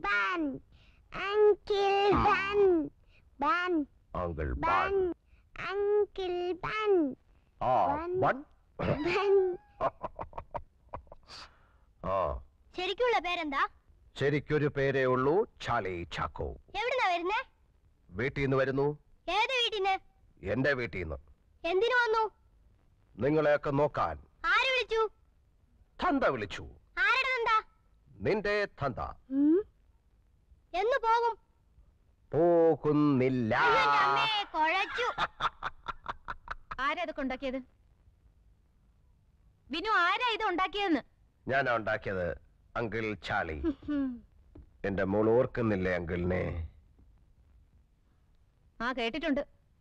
Ban. Uncle Ban. Ban. Uncle ban Ban. Uncle Ban. ആ Ban. One Ban. ആ ശരിക്കുള്ള പേരെന്താ ശരിക്കൊരു പേരേ ഉള്ളൂ ചാലി ചാക്കോ എവിടുന്നാ വരുന്നേ വീട്ടിൽ നിന്ന് വരുന്നു ഏത് വീട്ടിന്ന് എന്റെ വീട്ടിൽ നിന്ന് എന്തിനു വന്നു നിങ്ങളെയൊക്കെ നോക്കാൻ ആര് വിളിച്ചു തന്ത വിളിച്ചു ആരുടെ എന്താ നിന്റെ തന്ത എന്ന് പോകും പോകുന്നില്ല കൊഴച്ചു ആരാ ഇതൊക്കെ ഉണ്ടാക്കിയത് വിനു ആരാ ഇത് ഉണ്ടാക്കിയതെന്ന് ഞാൻ ഉണ്ടാക്കിയത് അങ്കിൾ ചാളി എന്റെ മോൾ ഓർക്കുന്നില്ലേ അങ്കിളിനെ ആ കേട്ടിട്ടുണ്ട്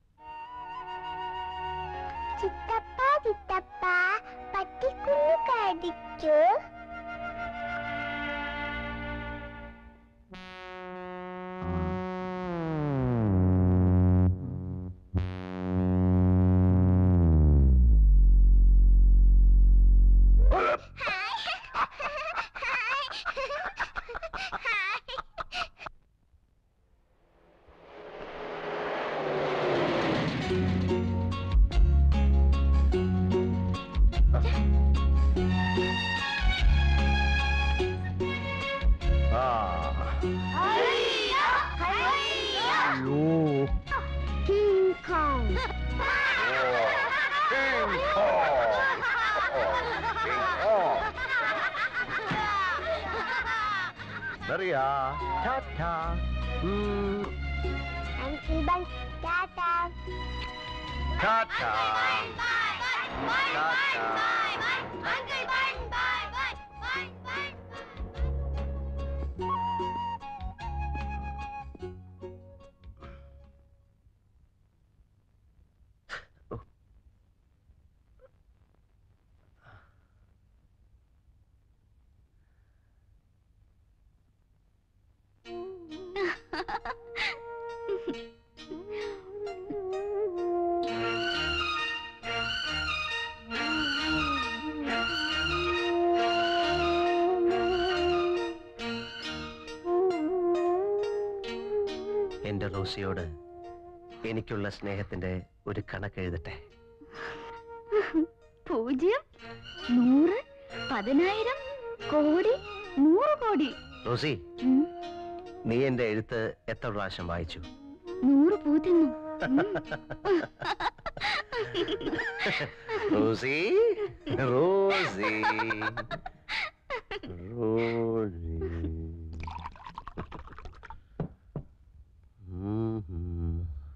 ചിത്തപ്പ ചിത്തപ്പ പട്ടിക്കുഞ്ഞു കടിച്ചു ആ അയ്യോ. King Kong. ഓ, King Kong. King Kong. Maria, ta-ta. Mm, Uncle Bun, Tata. ta-ta. Ta-ta. എന്റെ റോസിയോട് എനിക്കുള്ള സ്നേഹത്തിന്റെ ഒരു കണക്ക് എഴുതട്ടെ പൂജ്യം നൂറ് പതിനായിരം കോടി നൂറ് കോടി റോസി ഉം, നീ എന്റെ എഴുത്ത് എത്ര പ്രാവശ്യം വായിച്ചു നൂറ് പൂ തിന്നു റോസി റോസി റോസി ഉം ഹും.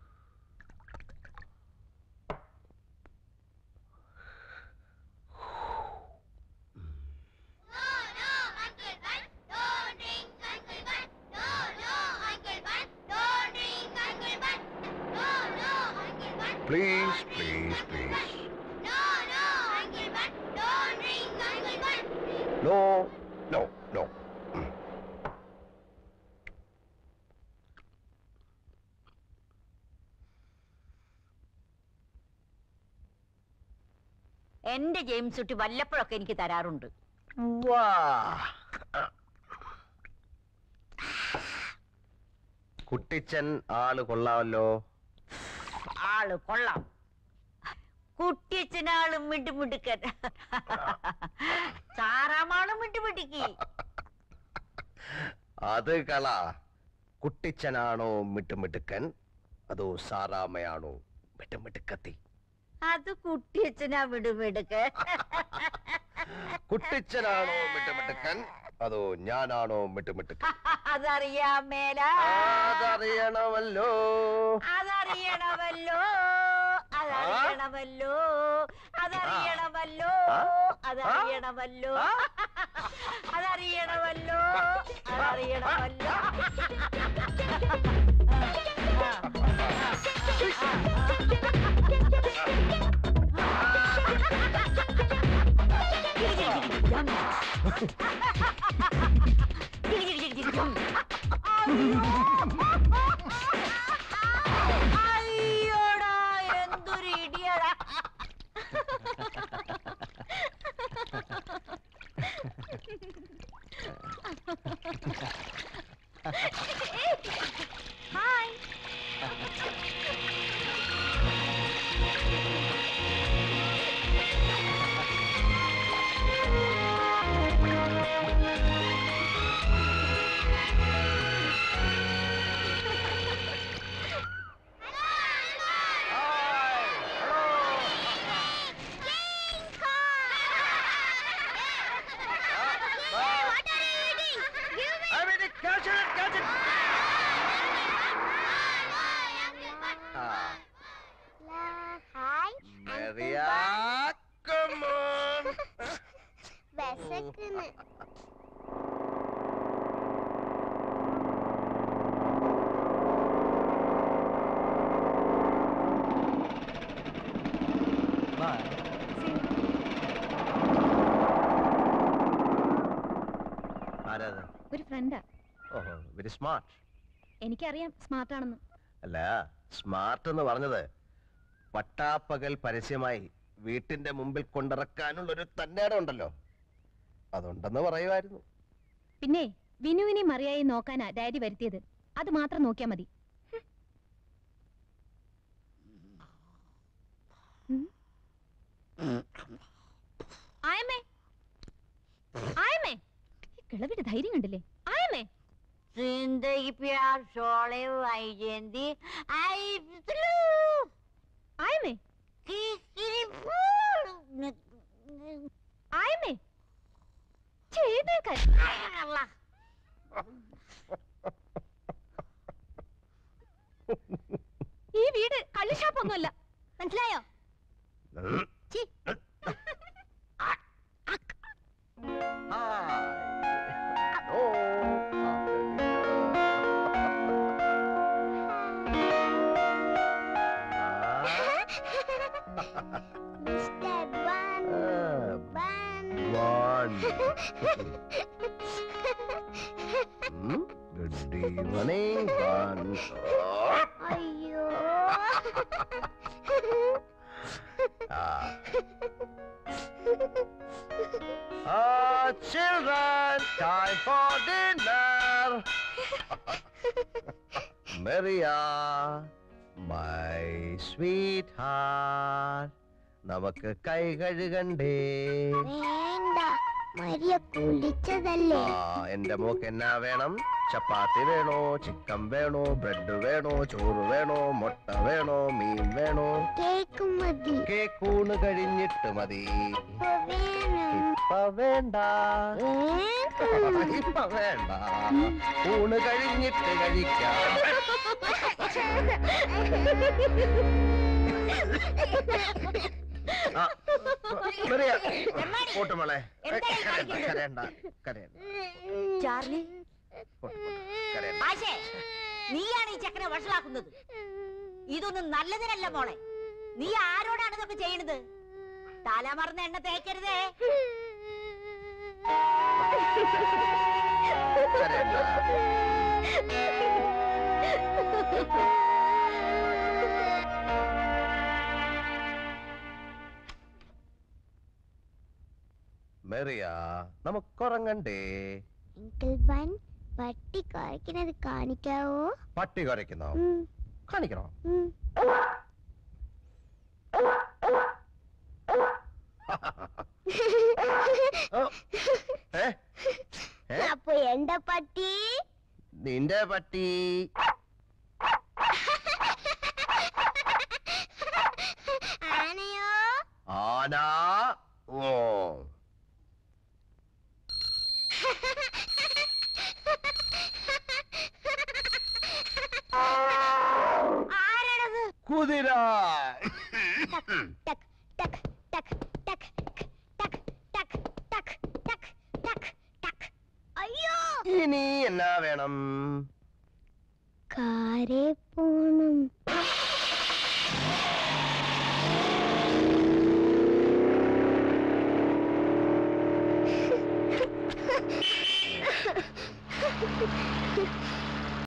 Please, please, please. No, no, no. Mm. എന്റെ ജെയിംസ് കുട്ടി വല്ലപ്പോഴൊക്കെ എനിക്ക് തരാറുണ്ട് വാ. കുട്ടിച്ചൻ ആള് കൊള്ളാമല്ലോ ആള് കൊള്ളാം കുട്ടിയച്ഛനാളും മിണ്ടുമിടുക്കൻ സാറാമാളും മിണ്ടുമിടുക്കി അത് കള കുട്ടിച്ചനാണോ മിട്ടുമിട്ടുക്കൻ അതോ സാറാമയാണോ മിട്ടുമിട്ടുക്കത്തി അത് കുട്ടിയച്ഛനാ മിടുമിടുക്കൻ കുട്ടിച്ചനാണോ മിട്ടുമിട്ടുക്കൻ അതോ ഞാനാണോ മിട്ടുമിട്ടുക്കൻ അതറിയാൻ മേല അതറിയണമല്ലോ അതറിയണമല്ലോ അതറിയണമല്ലോ അതറിയണമല്ലോ ആ? അതറിയണമല്ലോ അതറിയണമല്ലോ അതറിയണമല്ലോ അയ്യോടാ എന്തൊരു ഇടിയടാ hi hi Maria, come on. വിശക്കുന്നു ആരാത് ഒരു ഫ്രണ്ടാ ഓഹോ വെരി സ്മാർട്ട് എനിക്കറിയാം സ്മാർട്ട് ആണെന്ന് അല്ല സ്മാർട്ട് എന്ന് പറഞ്ഞത് പട്ടാപ്പകൽ പരസ്യമായി വീട്ടിന്റെ മുമ്പിൽ കൊണ്ടിറക്കാനുള്ള ഒരു തന്നേടം ഉണ്ടല്ലോ അതുണ്ടെന്ന് പറയുമായിരുന്നു പിന്നെ വിനുവിനെ മറിയായി നോക്കാനാ ഡാഡി വരുത്തിയത് അത് മാത്രം നോക്കിയാ മതി ഉം. ആയമ്മേ ആയമ്മേ ഈ കിളവിയുടെ ധൈര്യം കണ്ടില്ലേ ആയമ്മേ जिंदगी प्यार शोले आई जेंदी आई बितलू ആയമ്മേ किसी फूल ആയമ്മേ ചെയ്തേക്കാൻ अल्लाह ഈ വീട് കള്ളുഷാപ്പൊന്നുമല്ല മനസ്സിലായോ ഉം. ഛീ. Hi. Oh, mister one one One. Hmm? Good evening, one. അയ്യോ Ah. Ah, children, time for dinner. Maria, my sweetheart. നമുക്ക് കൈ കഴുകണ്ടേ വേണ്ട മരിയ കുളിച്ചതല്ലേ ആ എന്റെ മോക്ക് എന്നാ വേണം ചപ്പാത്തി വേണോ ചിക്കൻ വേണോ ബ്രെഡ് വേണോ ചോറ് വേണോ മുട്ട വേണോ മീൻ വേണോ കേക്ക് മതി കേക്കൂണ് കഴിഞ്ഞിട്ട് മതി ഇപ്പൊ വേണം ഇപ്പ വേണ്ട വേണം. ഇപ്പ വേണ്ട ഊണ് കഴിഞ്ഞിട്ട് കഴിക്കാം ആ, മറിയ, പോട്ട് മോളെ എന്താ ഈ കരയണ്ട കാണിക്കുന്നത്? കരയണ്ട കരയണ്ട ചാർലി പോട്ട്, പോട്ട്, കരയണ്ട ആശേ നീയാണ് ഈ ചെക്കനെ വഷളാക്കുന്നത് ഇതൊന്നും നല്ലതിനല്ല മോളെ നീ ആരോടാണ് ഇതൊക്കെ ചെയ്യണത് തലമറന്ന് എണ്ണ തേക്കരുതേ കരയണ്ട മെറിയ നമുക്കുറങ്ങണ്ടേ അങ്കിൾ ബൻ പട്ടി കുഴക്കുന്നത് കാണിക്കാവോ പട്ടി കുറയ്ക്കുന്നോ ഉം, കാണിക്കണോ ഉം. ഓ, ഏ? ഏ? അപ്പൊ എന്റെ പട്ടി നിന്റെ പട്ടി ആനയോ ആന ഓ ആരാണത് കുതിര ടക് ടക് ടക് ടക് ടക് ടക് ടക് ടക് ടക് ടക് അയ്യോ ഇനി എന്നാ വേണം കാരെ പോണം